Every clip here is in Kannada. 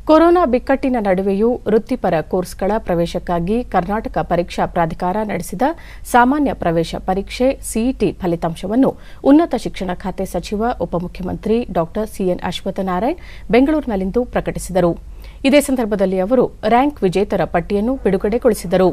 ಕೊರೋನಾ ಬಿಕ್ಕಟ್ಟಿನ ನಡುವೆಯೂ ವೃತ್ತಿಪರ ಕೋರ್ಸ್ಗಳ ಪ್ರವೇಶಕ್ಕಾಗಿ ಕರ್ನಾಟಕ ಪರೀಕ್ಷಾ ಪ್ರಾಧಿಕಾರ ನಡೆಸಿದ ಸಾಮಾನ್ಯ ಪ್ರವೇಶ ಪರೀಕ್ಷೆ ಸಿಇಟಿ ಫಲಿತಾಂಶವನ್ನು ಉನ್ನತ ಶಿಕ್ಷಣ ಖಾತೆ ಸಚಿವ ಉಪಮುಖ್ಯಮಂತ್ರಿ ಡಾ ಸಿಎನ್ ಅಶ್ವತ್ಥನಾರಾಯಣ್ ಬೆಂಗಳೂರಿನಲ್ಲಿಂದು ಪ್ರಕಟಿಸಿದರು ಇದೇ ಸಂದರ್ಭದಲ್ಲಿ ಅವರು ರ್ಯಾಂಕ್ ವಿಜೇತರ ಪಟ್ಟಿಯನ್ನು ಬಿಡುಗಡೆಗೊಳಿಸಿದರು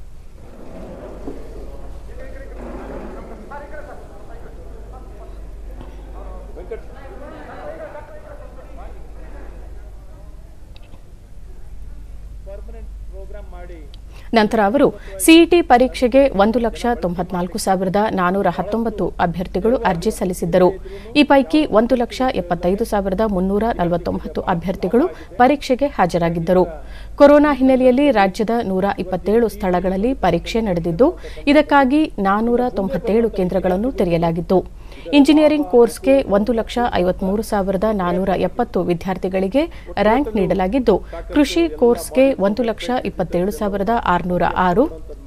ನಂತರ ಅವರು ಸಿಇಟಿ ಪರೀಕ್ಷೆಗೆ ಒಂದು ಲಕ್ಷ ತೊಂಬತ್ನಾಲ್ಕು ಸಾವಿರದ ನಾನೂರ ಹತ್ತೊಂಬತ್ತು ಅಭ್ಯರ್ಥಿಗಳು ಅರ್ಜಿ ಸಲ್ಲಿಸಿದ್ದರು ಈ ಪೈಕಿ ಒಂದು ಲಕ್ಷ ಎಪ್ಪತ್ತೈದು ಸಾವಿರದ ಮುನ್ನೂರ ನಲವತ್ತೊಂಬತ್ತು ಅಭ್ಯರ್ಥಿಗಳು ಪರೀಕ್ಷೆಗೆ ಹಾಜರಾಗಿದ್ದರು ಕೊರೋನಾ ಹಿನ್ನೆಲೆಯಲ್ಲಿ ರಾಜ್ಯದ ನೂರ ಇಪ್ಪತ್ತೇಳು ಸ್ಥಳಗಳಲ್ಲಿ ಪರೀಕ್ಷೆ ನಡೆದಿದ್ದು ಇದಕ್ಕಾಗಿ ನಾನೂರ ತೊಂಬತ್ತೇಳು ಕೇಂದ್ರಗಳನ್ನು ತೆರೆಯಲಾಗಿತ್ತು ಇಂಜಿನಿಯರಿಂಗ್ ಕೋರ್ಸ್ಗೆ ಒಂದು ಲಕ್ಷ ಐವತ್ಮೂರು ಸಾವಿರದ ನಾನೂರ ಎಪ್ಪತ್ತು ವಿದ್ಯಾರ್ಥಿಗಳಿಗೆ ರ್ಯಾಂಕ್ ನೀಡಲಾಗಿದ್ದು ಕೃಷಿ ಕೋರ್ಸ್ಗೆ ಒಂದು ಲಕ್ಷ ಇಪ್ಪತ್ತೇಳು ಸಾವಿರದ ಆರುನೂರ ಆರು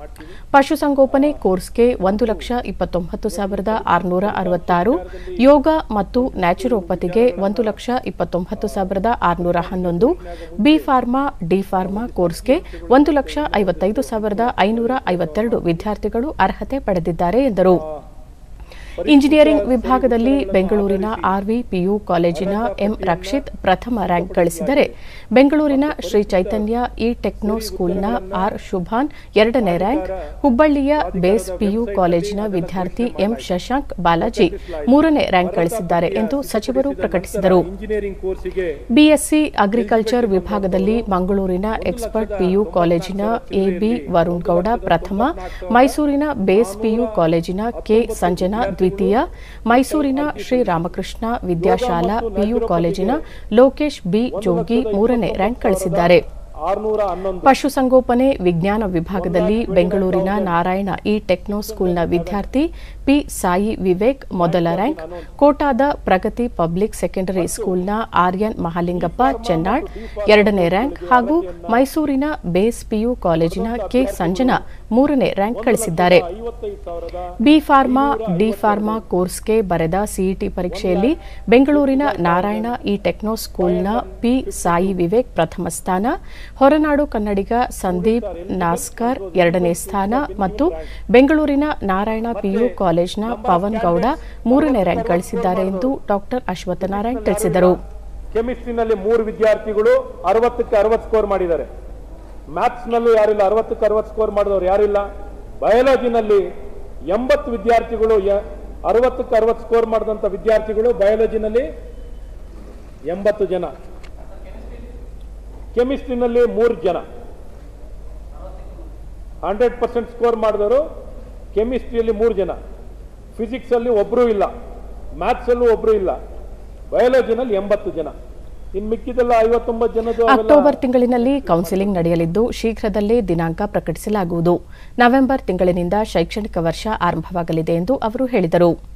ಪಶುಸಂಗೋಪನೆ ಕೋರ್ಸ್ಗೆ ಒಂದು ಲಕ್ಷ ಇಪ್ಪತ್ತೊಂಬತ್ತು ಸಾವಿರದ ಆರುನೂರ ಅರವತ್ತಾರು ಯೋಗ ಮತ್ತು ನ್ಯಾಚುರೋಪತಿಗೆ ಒಂದು ಲಕ್ಷ ಇಪ್ಪತ್ತೊಂಬತ್ತು ಸಾವಿರದ ಆರುನೂರ ಹನ್ನೊಂದು ಬಿ ಫಾರ್ಮಾ ಡಿ ಫಾರ್ಮಾ ಕೋರ್ಸ್ಗೆ ಒಂದು ಲಕ್ಷ ಐವತ್ತೈದು ಸಾವಿರದ ಐನೂರ ಐವತ್ತೆರಡು ವಿದ್ಯಾರ್ಥಿಗಳು ಅರ್ಹತೆ ಪಡೆದಿದ್ದಾರೆ ಎಂದರು ಇಂಜಿನಿಯರಿಂಗ್ ವಿಭಾಗದಲ್ಲಿ ಬೆಂಗಳೂರಿನ ಆರ್ವಿ ಪಿಯು ಕಾಲೇಜಿನ ಎಂ ರಕ್ಷಿತ್ ಪ್ರಥಮ ರ್ಯಾಂಕ್ ಗಳಿಸಿದರೆ ಬೆಂಗಳೂರಿನ ಶ್ರೀ ಚೈತನ್ಯ ಇ ಟೆಕ್ನೋ ಸ್ಕೂಲ್ನ ಆರ್ ಶುಭಾನ್ ಎರಡನೇ ರ್ಯಾಂಕ್ ಹುಬ್ಬಳ್ಳಿಯ ಬೇಸ್ ಪಿಯು ಕಾಲೇಜಿನ ವಿದ್ಯಾರ್ಥಿ ಎಂ ಶಶಾಂಕ್ ಬಾಲಾಜಿ ಮೂರನೇ ರ್ಯಾಂಕ್ ಗಳಿಸಿದ್ದಾರೆ ಎಂದು ಸಚಿವರು ಪ್ರಕಟಿಸಿದರು ಇಂಜಿನಿಯರಿಂಗ್ ಕೋರ್ಸಿಗೆ ಬಿಎಸ್ಸಿ ಅಗ್ರಿಕಲ್ಚರ್ ವಿಭಾಗದಲ್ಲಿ ಮಂಗಳೂರಿನ ಎಕ್ಸ್ಪರ್ಟ್ ಪಿಯು ಕಾಲೇಜಿನ ಎಬಿ ವರುಣ್ ಗೌಡ ಪ್ರಥಮ ಮೈಸೂರಿನ ಬೇಸ್ ಪಿಯು ಕಾಲೇಜಿನ ಕೆ ಸಂಜನಾ ದ್ವಿತೀಯ ಮೈಸೂರಿನ ಶ್ರೀ ರಾಮಕೃಷ್ಣ ವಿದ್ಯಾಶಾಲಾ ಪಿಯು ಕಾಲೇಜಿನ ಲೋಕೇಶ್ ಬಿ ಜೋಗಿ ಮೂರನೇ ರ್ಯಾಂಕ್ ಗಳಿಸಿದ್ದಾರೆ ಆರ್ನೂರ ಹನ್ನೊಂದು ಪಶುಸಂಗೋಪನೆ ವಿಜ್ಞಾನ ವಿಭಾಗದಲ್ಲಿ ಬೆಂಗಳೂರಿನ ನಾರಾಯಣ ಇ ಟೆಕ್ನೋ ಸ್ಕೂಲ್ನ ವಿದ್ಯಾರ್ಥಿ ಪಿ ಸಾಯಿ ವಿವೇಕ್ ಮೊದಲ ರ್ಯಾಂಕ್ ಕೋಟಾದ ಪ್ರಗತಿ ಪಬ್ಲಿಕ್ ಸೆಕೆಂಡರಿ ಸ್ಕೂಲ್ನ ಆರ್ಯನ್ ಮಹಾಲಿಂಗಪ್ಪ ಚೆನ್ನಾಳ್ ಎರಡನೇ ರ್ಯಾಂಕ್ ಹಾಗೂ ಮೈಸೂರಿನ ಬೇಸ್ ಪಿಯು ಕಾಲೇಜಿನ ಕೆ ಸಂಜನಾ ಮೂರನೇ ರ್ಯಾಂಕ್ ಗಳಿಸಿದ್ದಾರೆ ಐವತ್ತೈದು ಸಾವಿರದ ಬಿ ಫಾರ್ಮಾ ಡಿ ಫಾರ್ಮಾ ಕೋರ್ಸ್ಗೆ ಬರೆದ ಸಿಇಟಿ ಪರೀಕ್ಷೆಯಲ್ಲಿ ಬೆಂಗಳೂರಿನ ನಾರಾಯಣ ಇ ಟೆಕ್ನೋ ಸ್ಕೂಲ್ನ ಪಿ ಸಾಯಿ ವಿವೇಕ್ ಪ್ರಥಮ ಸ್ಥಾನ ಹೊರನಾಡು ಕನ್ನಡಿಗ ಸಂದೀಪ್ ನಾಸ್ಕರ್ ಎರಡನೇ ಸ್ಥಾನ ಮತ್ತು ಬೆಂಗಳೂರಿನ ನಾರಾಯಣ ಪಿಯು ಕಾಲೇಜ್ನ ಪವನ್ ಗೌಡ ಮೂರನೇ ರ್ಯಾಂಕ್ ಗಳಿಸಿದ್ದಾರೆ ಎಂದು ಡಾಕ್ಟರ್ ಅಶ್ವತ್ಥನಾರಾಯಣ್ ತಿಳಿಸಿದರು ಕೆಮಿಸ್ಟ್ರಿನಲ್ಲಿ ಮೂರು ವಿದ್ಯಾರ್ಥಿಗಳು ಅರವತ್ತಕ್ಕೆ ಅರವತ್ತು ಸ್ಕೋರ್ ಮಾಡಿದ್ದಾರೆ ಮ್ಯಾಥ್ಸ್ನಲ್ಲೂ ಯಾರಿಲ್ಲ ಅರವತ್ತಕ್ಕೆ ಅರವತ್ತು ಸ್ಕೋರ್ ಮಾಡಿದವರು ಯಾರಿಲ್ಲ ಬಯಾಲಜಿನಲ್ಲಿ ಎಂಬತ್ತು ವಿದ್ಯಾರ್ಥಿಗಳು ಯ- ಅರವತ್ತಕ್ಕೆ ಅರವತ್ತು ಸ್ಕೋರ್ ಮಾಡಿದಂಥ ವಿದ್ಯಾರ್ಥಿಗಳು ಬಯಾಲಜಿನಲ್ಲಿ ಎಂಬತ್ತು ಜನ ಕೆಮಿಸ್ಟ್ರಿನಲ್ಲಿ ಮೂರು ಜನ ಹಂಡ್ರೆಡ್ ಪರ್ಸೆಂಟ್ ಸ್ಕೋರ್ ಮಾಡಿದವರು ಕೆಮಿಸ್ಟ್ರಿಯಲ್ಲಿ ಮೂರು ಜನ ಫಿಸಿಕ್ಸಲ್ಲಿ ಒಬ್ಬರೂ ಇಲ್ಲ ಮ್ಯಾಥ್ಸಲ್ಲೂ ಒಬ್ಬರೂ ಇಲ್ಲ ಬಯಾಲಜಿನಲ್ಲಿ ಎಂಬತ್ತು ಜನ ಇನ್ನು ಮಿಕ್ಕಿದೆಲ್ಲ ಐವತ್ತೊಂಬತ್ತು ಜನದ್ದು ಅವೆಲ್ಲ ಅಕ್ಟೋಬರ್ ತಿಂಗಳಿನಲ್ಲಿ ಕೌನ್ಸಿಲಿಂಗ್ ನಡೆಯಲಿದ್ದು ಶೀಘ್ರದಲ್ಲೇ ದಿನಾಂಕ ಪ್ರಕಟಿಸಲಾಗುವುದು ನವೆಂಬರ್ ತಿಂಗಳಿನಿಂದ ಶೈಕ್ಷಣಿಕ ವರ್ಷ ಆರಂಭವಾಗಲಿದೆ ಎಂದು ಅವರು ಹೇಳಿದರು